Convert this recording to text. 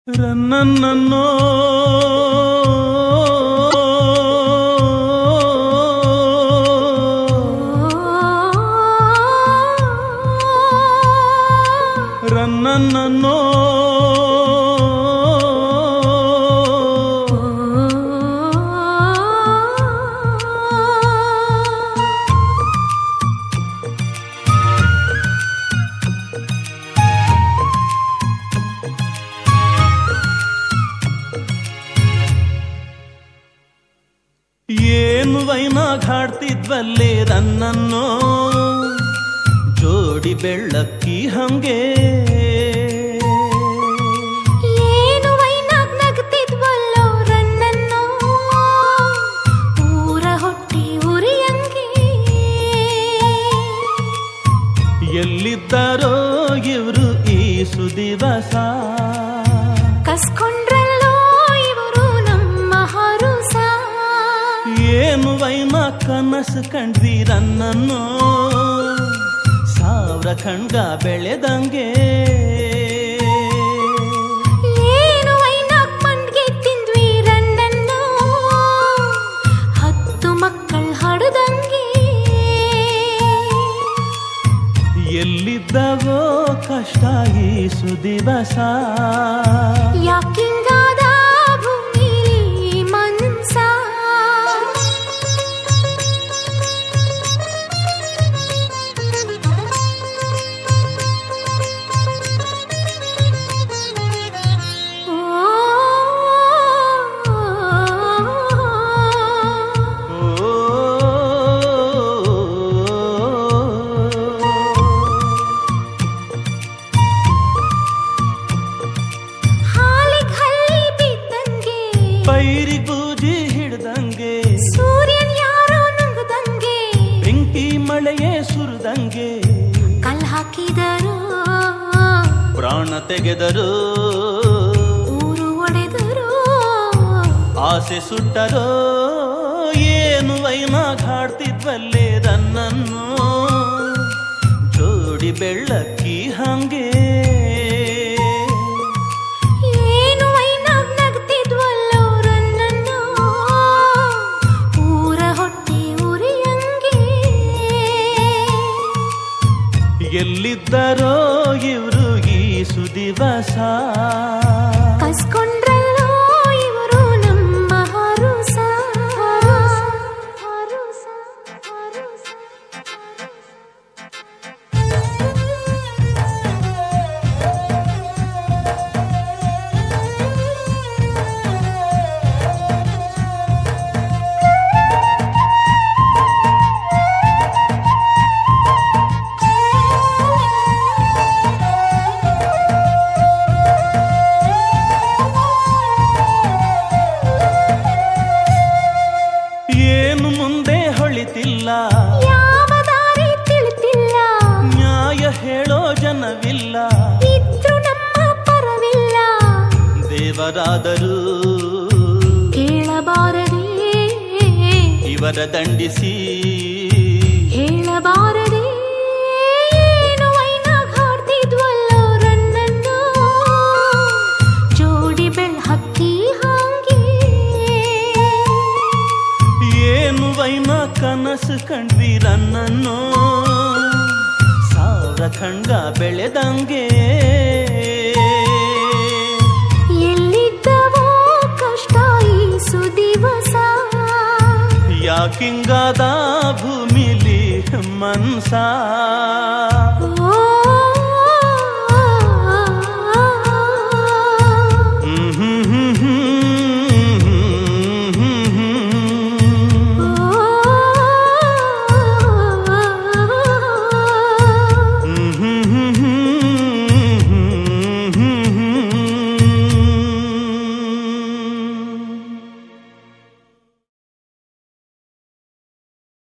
ರನ್ನನ್ನೋ ರನ್ನನ್ನೋ ಏನು ವೈನಾಗ್ ಹಾಡ್ತಿದ್ವಲ್ಲೇ ರನ್ನನ್ನೋ ಜೋಡಿ ಬೆಳ್ಳಕ್ಕಿ ಹಂಗೆ ಏನು ವೈನಾಗ್ ನಗ್ತಿದ್ವಲ್ಲೋ ರನ್ನನ್ನೋ ಊರ ಹೊಟ್ಟಿ ಉರಿಯಂಗೆ ಎಲ್ಲಿದ್ದಾರೋ ಇವರು ಈ ಸುದಿವಸ ಕಸ್ಕೊಂಡ್ರಲ್ಲೋ ಇವರು ನಮ್ಮ ಹರುಸ ಏನು ವೈನ ಕನಸು ಕಂಡ್ವಿ ರನ್ನನ್ನೋ ಸಾವಿರ ಕಣ್ಗ ಬೆಳೆದಂಗೆ ಏನು ವೈನಾಗ್ ಮಂಡ್ಗೆ ತಿಂದ್ವಿ ರನ್ನನ್ನೋ ಹತ್ತು ಮಕ್ಕಳ್ ಹಡದಂಗೆ ಎಲ್ಲಿದ್ದವೋ ಕಷ್ಟ ಈ ಸುದಿವಸ ಯಾಕಿಂಗಾದ ಭೂಮಿಲಿ ಮನ್ಸ ಹಾಲಿಗ್ ಹಲ್ಲಿ ಬಿದ್ದಂಗೆ ಪೈರಿ ಬೂಜಿ ಹಿಡ್ದಂಗೆ ಸೂರ್ಯನ್ ಯಾರೋ ನುಂಗದಂಗೆ ಬೆಂಕಿ ಮಳೆಯೇ ಸುರಿದಂಗೆ ಕಲ್ ಹಾಕಿದರು ಪ್ರಾಣ ತೆಗೆದರು ಊರು ಒಡೆದರು ಆಸೆ ಸುಟ್ಟರೋ ಏನು ವೈನಾಗ್ ಹಾಡ್ತಿದ್ವಲ್ಲೇ ರನ್ನನ್ನು ಜೋಡಿ ಬೆಳ್ಳಕ್ಕಿ ಹಂಗೆ ಏನು ವೈನಾಗ್ ನಗ್ತಿದ್ವಲ್ಲೋ ರನ್ನನ್ನು ಊರ ಹೊಟ್ಟೆ ಉರಿಯಂಗೆ ಎಲ್ಲಿದ್ದರೋ ಇವರು ಈ ಸುದಿವಸ ಕಸ್ಕೊಂಡ್ರಲ್ಲೋ ಇವರು ನಮ್ಮ ಹರುಸ ಹರುಸ ಹರುಸ ಏನು ಮುಂದೆ ಹೊಳಿತಿಲ್ಲ ಯಾವ ದಾರಿ ತಿಳಿತಿಲ್ಲ ನ್ಯಾಯ ಹೇಳೋ ಜನವಿಲ್ಲ ಇದ್ರು ನಮ್ಮ ಪರವಿಲ್ಲ ದೇವರಾದರೂ ಕೇಳಬಾರದೆ ಇವರ ದಂಡಿಸಿ ಹೇಳಬಾರದೆ ಏನು ವೈನಾಗ್ ಹಾಡ್ತಿದ್ವಲ್ಲೋ ರನ್ನನ್ನು ಜೋಡಿ ಬೆಳ್ ಹಕ್ಕಿ ಹಾಂಗೆ ಏನು ವೈನ ಕನಸು ಕಂಡ್ವಿ ರನ್ನನ್ನು ಸಾವಿರ ಖಂಡ ಬೆಳೆದಂಗೆ ಎಲ್ಲಿದ್ದವೋ ಕಷ್ಟ ಈ ಸುದಿವಸ ಯಾಕಿಂಗಾದ ಭೂಮಿಲಿ ಮನ್ಸ ಓ